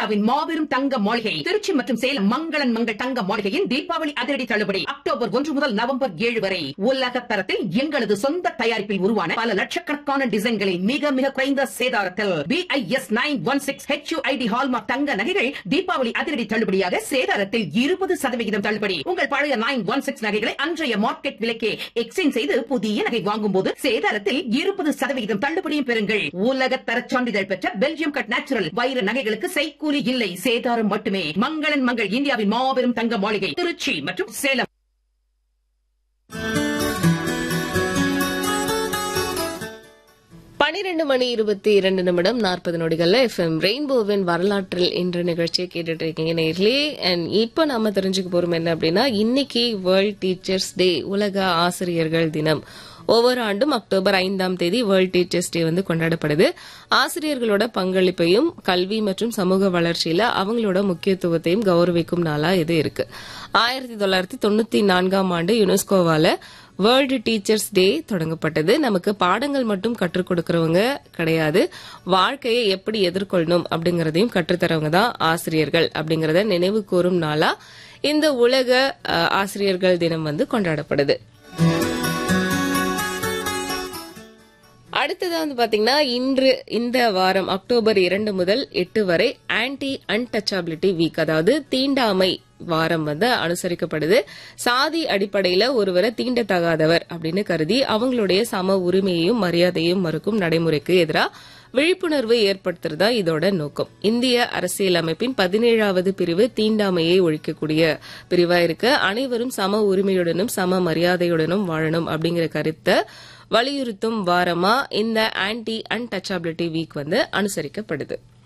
இந்தியாவின் மாபெரும் தங்க மாளிகை திருச்சி மற்றும் சேலம் மங்களன் மங்கள் தங்க மாளிகையின் தீபாவளி அதிரடி தள்ளுபடி அக்டோபர் ஒன்று முதல் நவம்பர் ஏழு வரை உலக தரத்தில் எங்களது சொந்த தயாரிப்பில் உருவான பல லட்சக்கணக்கான டிசைன்களை மிக மிக குறைந்த சேதாரத்தில் BIS nine one six HUID hallmark தங்க நகைகள் தீபாவளி அதிரடி தள்ளுபடியாக சேதாரத்தில் இருபது சதவிகிதம் தள்ளுபடி உங்கள் பழைய நைன் ஒன் சிக்ஸ் நகைகளை அன்றைய மார்க்கெட் விலைக்கே எக்ஸ்சேஞ்ச் செய்து புதிய நகை வாங்கும் போது சேதாரத்தில் இருபது சதவிகிதம் தள்ளுபடியும் பெறுங்கள் உலக தர சான்றிதழ் பெற்ற பெல்ஜியம் கட் நேச்சுரல் வைர நகைகளுக்கு செய்கூலி இல்லை சேதாரம் மட்டுமே மங்களன் மங்கள் இந்தியாவின் மாபெரும் தங்க மாளிகை திருச்சி மற்றும் சேலம் பனிரெண்டு மணி இருபத்தி இரண்டு நிமிடம் நாற்பது நொடிகள்ல எஃப்எம் ரெயின்போவின் வரலாற்றில் இன்று நிகழ்ச்சியை கேட்டுட்டு இருக்கீங்க நேர்களே அண்ட் இப்போ நாம தெரிஞ்சுக்க போறோம் என்ன அப்படின்னா இன்னைக்கு வேர்ல்ட் டீச்சர்ஸ் டே உலக ஆசிரியர்கள் தினம் ஒவ்வொரு ஆண்டும் அக்டோபர் ஐந்தாம் தேதி வேர்ல்ட் டீச்சர்ஸ் டே வந்து கொண்டாடப்படுது ஆசிரியர்களோட பங்களிப்பையும் கல்வி மற்றும் சமூக வளர்ச்சியில அவங்களோட முக்கியத்துவத்தையும் கௌரவிக்கும் நாளா இது இருக்கு ஆயிரத்தி தொள்ளாயிரத்தி தொண்ணூத்தி நான்காம் ஆண்டு யுனெஸ்கோவால வேர்ல்டு டீச்சர்ஸ் டே தொடங்கப்பட்டது நமக்கு பாடங்கள் மட்டும் கற்றுக் கொடுக்கறவங்க கிடையாது வாழ்க்கையை எப்படி எதிர்கொள்ளணும் அப்படிங்கறதையும் கற்றுத்தரவங்க தான் ஆசிரியர்கள் அப்படிங்கறத நினைவு கூறும் நாளா இந்த உலக அஹ், ஆசிரியர்கள் தினம் வந்து கொண்டாடப்படுது அடுத்ததா வந்து பாத்தீங்கன்னா இன்று இந்த வாரம் அக்டோபர் இரண்டு முதல் எட்டு வரை ஆன்டி அன்டச்சபிலிட்டி வீக் அதாவது தீண்டாமை வாரம் வந்து அனுசரிக்கப்படுது சாதி அடிப்படையில ஒருவரை தீண்டத்தகாதவர் அப்படின்னு கருதி அவங்களுடைய சம உரிமையையும் மரியாதையும் மறுக்கும் நடைமுறைக்கு எதிராக விழிப்புணர்வு ஏற்படுத்துறதா இதோட நோக்கம் இந்திய அரசியலமைப்பின் பதினேழாவது பிரிவு தீண்டாமையை ஒழிக்கக்கூடிய பிரிவா இருக்கு அனைவரும் சம உரிமையுடனும் சம மரியாதையுடனும் வாழணும் அப்படிங்கிற கருத்தை வலியுறுத்தும் வாரமா இந்த ஆன்டி அன்டச்சபிலிட்டி வீக் வந்து அனுசரிக்கப்படுது